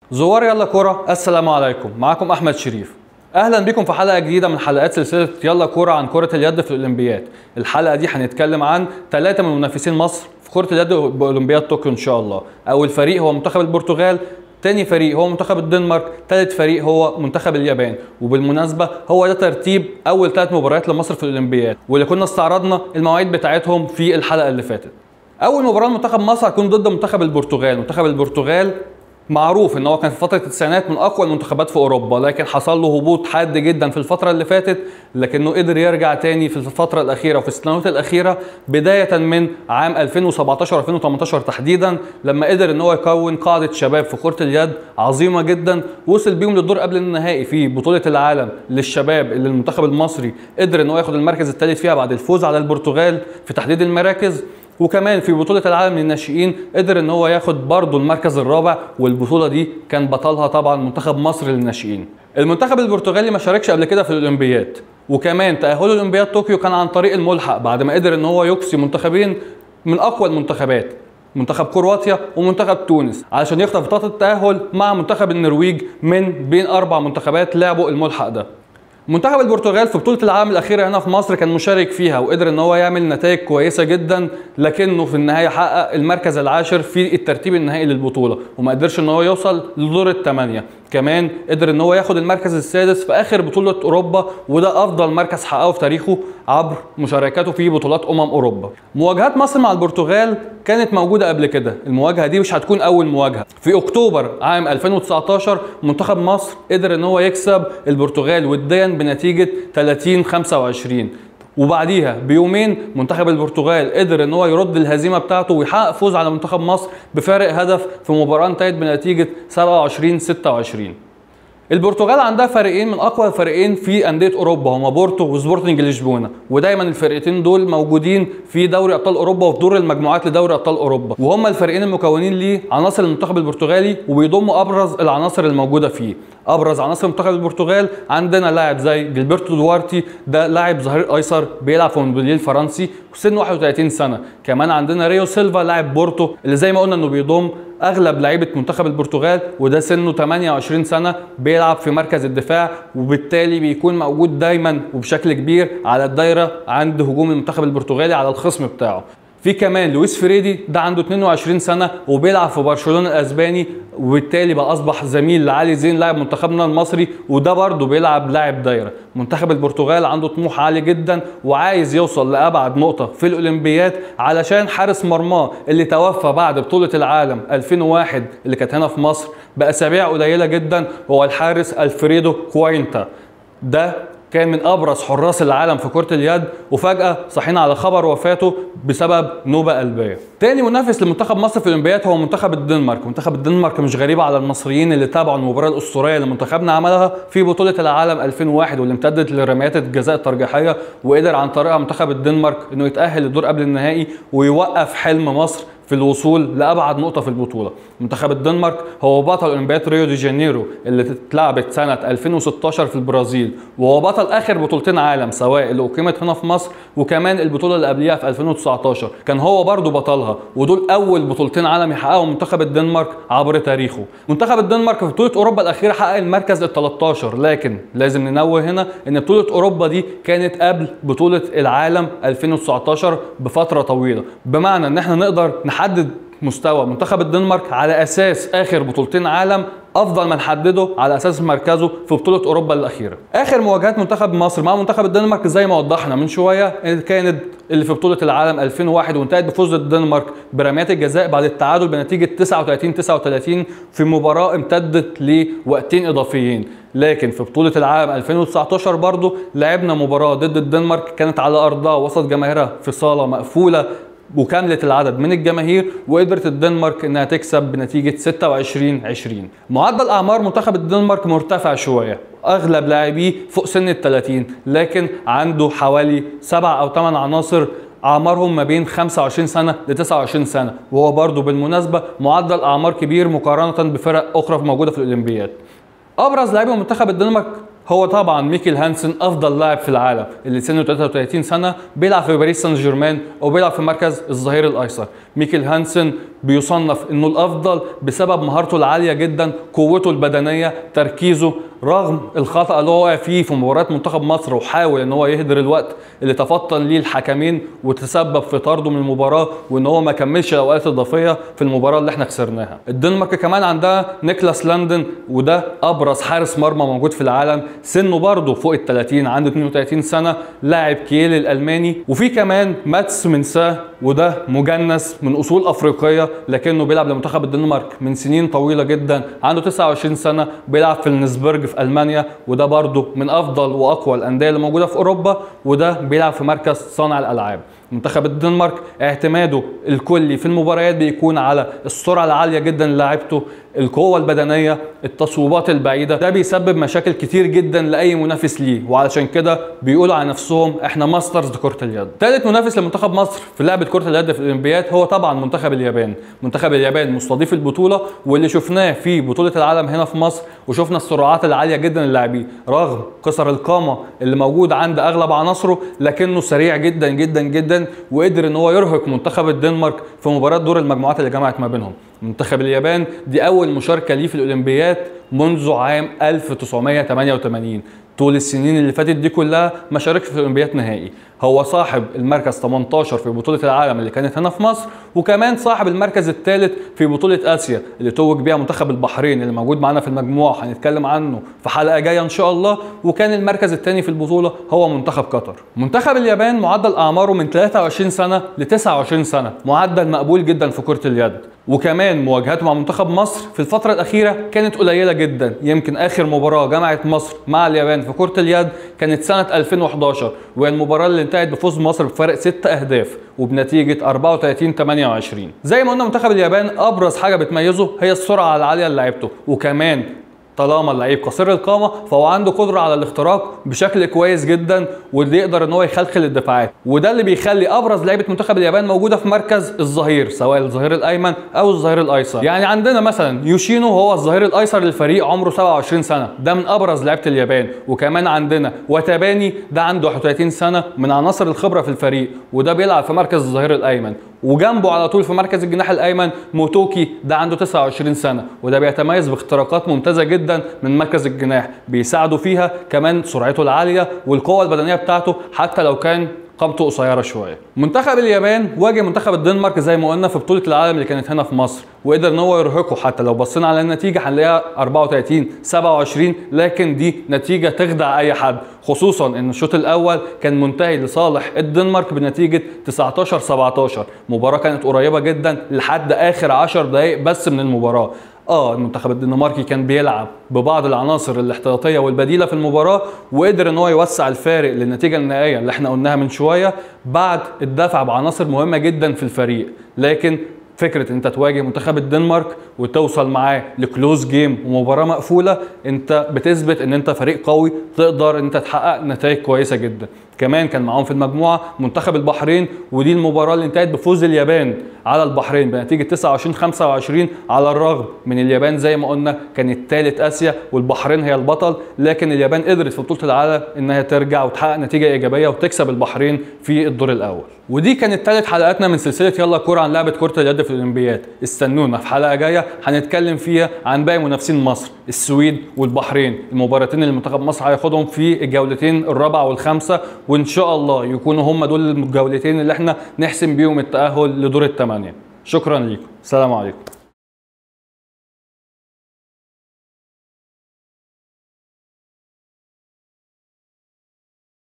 زوار يلا كورة السلام عليكم معكم أحمد شريف أهلا بكم في حلقة جديدة من حلقات سلسلة يلا كورة عن كرة اليد في الأولمبياد الحلقة دي هنتكلم عن ثلاثة من منافسين مصر في كرة اليد بأولمبياد طوكيو إن شاء الله أول فريق هو منتخب البرتغال تاني فريق هو منتخب الدنمارك تالت فريق هو منتخب اليابان وبالمناسبة هو ده ترتيب أول ثلاث مباريات لمصر في الأولمبياد واللي كنا استعرضنا المواعيد بتاعتهم في الحلقة اللي فاتت أول مباراة لمنتخب مصر هتكون ضد منتخب البرتغال منتخب البرتغال معروف ان هو كان في فتره التسعينات من اقوى المنتخبات في اوروبا لكن حصل له هبوط حاد جدا في الفتره اللي فاتت لكنه قدر يرجع تاني في الفتره الاخيره وفي السنوات الاخيره بدايه من عام 2017 2018 تحديدا لما قدر ان هو يكون قاعده شباب في كره اليد عظيمه جدا وصل بيهم للدور قبل النهائي في بطوله العالم للشباب اللي المنتخب المصري قدر ان هو ياخد المركز الثالث فيها بعد الفوز على البرتغال في تحديد المراكز وكمان في بطولة العالم للناشئين قدر ان هو ياخد برضه المركز الرابع والبطولة دي كان بطلها طبعا منتخب مصر للناشئين. المنتخب البرتغالي ما شاركش قبل كده في الاولمبياد وكمان تأهله لاولمبياد طوكيو كان عن طريق الملحق بعد ما قدر ان هو يقصي منتخبين من اقوى المنتخبات منتخب كرواتيا ومنتخب تونس علشان يخطف بطاقة التأهل مع منتخب النرويج من بين أربع منتخبات لعبوا الملحق ده. منتخب البرتغال في بطوله العالم الاخيره هنا في مصر كان مشارك فيها وقدر ان هو يعمل نتائج كويسه جدا لكنه في النهايه حقق المركز العاشر في الترتيب النهائي للبطوله وما قدرش ان هو يوصل لدور الثمانيه كمان قدر ان هو ياخد المركز السادس في اخر بطوله اوروبا وده افضل مركز حققه في تاريخه عبر مشاركاته في بطولات امم اوروبا مواجهات مصر مع البرتغال كانت موجوده قبل كده المواجهه دي مش هتكون اول مواجهه في اكتوبر عام 2019 منتخب مصر قدر ان هو يكسب البرتغال وديا بنتيجه 30 25 وبعديها بيومين منتخب البرتغال قدر ان هو يرد الهزيمه بتاعته ويحقق فوز على منتخب مصر بفارق هدف في مباراه انتهت بنتيجه 27 26 البرتغال عندها فريقين من اقوى الفريقين في انديه اوروبا هما بورتو وسبورتنج لشبونه ودايما الفرقتين دول موجودين في دوري ابطال اوروبا وفي دور المجموعات لدوري ابطال اوروبا وهما الفريقين المكونين ليه عناصر المنتخب البرتغالي وبيضموا ابرز العناصر الموجوده فيه ابرز عناصر منتخب البرتغال عندنا لاعب زي جilberto دوارتي ده لاعب ظهير ايسر بيلعب في مونبلييه الفرنسي وسنه 31 سنه كمان عندنا ريو سيلفا لاعب بورتو اللي زي ما قلنا انه بيضم اغلب لعيبه منتخب البرتغال وده سنه 28 سنه بيلعب في مركز الدفاع وبالتالي بيكون موجود دايما وبشكل كبير على الدايره عند هجوم المنتخب البرتغالي على الخصم بتاعه في كمان لويس فريدي ده عنده 22 سنه وبيلعب في برشلونه الاسباني وبالتالي بقى اصبح زميل لعلي زين لاعب منتخبنا المصري وده برضه بيلعب لاعب دايره منتخب البرتغال عنده طموح عالي جدا وعايز يوصل لابعد نقطه في الاولمبياد علشان حارس مرماه اللي توفى بعد بطوله العالم 2001 اللي كانت هنا في مصر باسابيع قليله جدا هو الحارس الفريدو كوينتا ده كان من ابرز حراس العالم في كره اليد وفجاه صحينا على خبر وفاته بسبب نوبه قلبيه. تاني منافس لمنتخب مصر في الاولمبياد هو منتخب الدنمارك، منتخب الدنمارك مش غريبه على المصريين اللي تابعوا المباراه الاسطوريه اللي منتخبنا عملها في بطوله العالم 2001 واللي امتدت لرميات الجزاء الترجيحيه وقدر عن طريقها منتخب الدنمارك انه يتاهل للدور قبل النهائي ويوقف حلم مصر في الوصول لابعد نقطه في البطوله منتخب الدنمارك هو بطل اولمبياد ريو دي جانيرو اللي اتلعبت سنه 2016 في البرازيل وهو بطل اخر بطولتين عالم سواء اللي اقيمت هنا في مصر وكمان البطوله اللي قبليها في 2019 كان هو برضه بطلها ودول اول بطولتين عالم يحققهم منتخب الدنمارك عبر تاريخه منتخب الدنمارك في بطوله اوروبا الاخيره حقق المركز ال 13 لكن لازم ننوه هنا ان بطوله اوروبا دي كانت قبل بطوله العالم 2019 بفتره طويله بمعنى ان احنا نقدر نحدد مستوى منتخب الدنمارك على اساس اخر بطولتين عالم افضل ما نحدده على اساس مركزه في بطوله اوروبا الاخيره. اخر مواجهات منتخب مصر مع منتخب الدنمارك زي ما وضحنا من شويه كانت اللي في بطوله العالم 2001 وانتهت بفوز الدنمارك برميات الجزاء بعد التعادل بنتيجه 39 39 في مباراه امتدت لوقتين اضافيين. لكن في بطوله العالم 2019 برضه لعبنا مباراه ضد الدنمارك كانت على ارضها وسط جماهيرها في صاله مقفوله وكاملة العدد من الجماهير وقدرت الدنمارك انها تكسب بنتيجة 26 20 معدل اعمار منتخب الدنمارك مرتفع شوية اغلب لاعبيه فوق سن ال 30 لكن عنده حوالي سبع او ثمان عناصر اعمارهم ما بين 25 سنه ل 29 سنه وهو برضه بالمناسبه معدل اعمار كبير مقارنه بفرق اخرى موجوده في الاولمبياد ابرز لاعبي منتخب الدنمارك هو طبعا ميكيل هانسن افضل لاعب في العالم اللي سنه 33 سنه بيلعب في باريس سان جيرمان وبيلعب في مركز الظهير الايسر ميكيل هانسن بيصنف انه الافضل بسبب مهارته العاليه جدا قوته البدنيه تركيزه رغم الخطا اللي هو وقع فيه في مباراه منتخب مصر وحاول ان هو يهدر الوقت اللي تفطن ليه الحكمين وتسبب في طرده من المباراه وان هو ما كملش الاوقات الاضافيه في المباراه اللي احنا خسرناها الدنمارك كمان عندها نيكلاس لاندن وده ابرز حارس مرمى موجود في العالم سنه برضه فوق ال 30 عنده 32 سنه لاعب كيل الالماني وفي كمان ماتس منساه وده مجنس من اصول افريقيه لكنه بيلعب لمنتخب الدنمارك من سنين طويله جدا عنده 29 سنه بيلعب في النسبرج في المانيا وده برضه من افضل واقوى الانديه اللي موجوده في اوروبا وده بيلعب في مركز صانع الالعاب منتخب الدنمارك اعتماده الكلي في المباريات بيكون على السرعه العاليه جدا للاعيبته القوه البدنيه التصويبات البعيده ده بيسبب مشاكل كتير جدا لاي منافس ليه وعلشان كده بيقولوا على نفسهم احنا ماسترز لكره اليد ثالث منافس لمنتخب مصر في لعبه كره اليد في الاولمبياد هو طبعا منتخب اليابان منتخب اليابان مستضيف البطوله واللي شفناه في بطوله العالم هنا في مصر وشفنا السرعات العاليه جدا للاعبين رغم قصر القامه اللي موجود عند اغلب عناصره لكنه سريع جدا جدا جدا وقدر ان هو يرهق منتخب الدنمارك في مباراه دور المجموعات اللي جمعت ما بينهم منتخب اليابان دي اول مشاركه ليه في الاولمبياد منذ عام 1988 طول السنين اللي فاتت دي كلها ما شاركش في الاولمبياد نهائي هو صاحب المركز 18 في بطوله العالم اللي كانت هنا في مصر وكمان صاحب المركز الثالث في بطوله اسيا اللي توج بيها منتخب البحرين اللي موجود معانا في المجموعه هنتكلم عنه في حلقه جايه ان شاء الله وكان المركز الثاني في البطوله هو منتخب قطر منتخب اليابان معدل اعماره من 23 سنه ل 29 سنه معدل مقبول جدا في كره اليد وكمان مواجهاته مع منتخب مصر في الفترة الأخيرة كانت قليلة جدا يمكن آخر مباراة جمعت مصر مع اليابان في كرة اليد كانت سنة 2011 وهي المباراة اللي انتهت بفوز مصر بفرق 6 أهداف وبنتيجة 34 28 زي ما قلنا منتخب اليابان أبرز حاجة بتميزه هي السرعة العالية لعيبته وكمان طالما اللعيب قصير القامه فهو عنده قدره على الاختراق بشكل كويس جدا واللي يقدر ان هو يخلخل الدفاعات وده اللي بيخلي ابرز لعيبه منتخب اليابان موجوده في مركز الظهير سواء الظهير الايمن او الظهير الايسر يعني عندنا مثلا يوشينو هو الظهير الايسر للفريق عمره 27 سنه ده من ابرز لعيبه اليابان وكمان عندنا وتاباني ده عنده 31 سنه من عناصر الخبره في الفريق وده بيلعب في مركز الظهير الايمن وجنبه على طول في مركز الجناح الايمن موتوكي ده عنده 29 سنه وده بيتميز باختراقات ممتازه جدا من مركز الجناح بيساعده فيها كمان سرعته العاليه والقوه البدنيه بتاعته حتى لو كان قامته قصيره شويه. منتخب اليابان واجه منتخب الدنمارك زي ما قلنا في بطوله العالم اللي كانت هنا في مصر وقدر ان هو يرهقه حتى لو بصينا على النتيجه هنلاقيها 34 27 لكن دي نتيجه تخدع اي حد خصوصا ان الشوط الاول كان منتهي لصالح الدنمارك بنتيجه 19 17 مباراه كانت قريبه جدا لحد اخر 10 دقائق بس من المباراه اه المنتخب الدنماركي كان بيلعب ببعض العناصر الاحتياطيه والبديله في المباراه وقدر ان هو يوسع الفارق للنتيجه النهائيه اللي احنا قلناها من شويه بعد الدفع بعناصر مهمه جدا في الفريق لكن فكره انت تواجه منتخب الدنمارك وتوصل معاه لكلوز جيم ومباراه مقفوله انت بتثبت ان انت فريق قوي تقدر انت تحقق نتائج كويسه جدا كمان كان معاهم في المجموعه منتخب البحرين ودي المباراه اللي انتهت بفوز اليابان على البحرين بنتيجه 29 25 على الرغم من اليابان زي ما قلنا كانت ثالث اسيا والبحرين هي البطل لكن اليابان قدرت في بطوله العالم انها ترجع وتحقق نتيجه ايجابيه وتكسب البحرين في الدور الاول ودي كانت ثالث حلقاتنا من سلسله يلا كوره عن لعبه كره اليد في الاولمبياد استنونا في حلقه جايه هنتكلم فيها عن باقي منافسين مصر السويد والبحرين المباراتين اللي منتخب مصر هياخدهم في الجولتين الرابعه والخامسه وان شاء الله يكونوا هم دول الجولتين اللي احنا نحسم بيهم التاهل لدور الثمانيه شكرا لكم السلام عليكم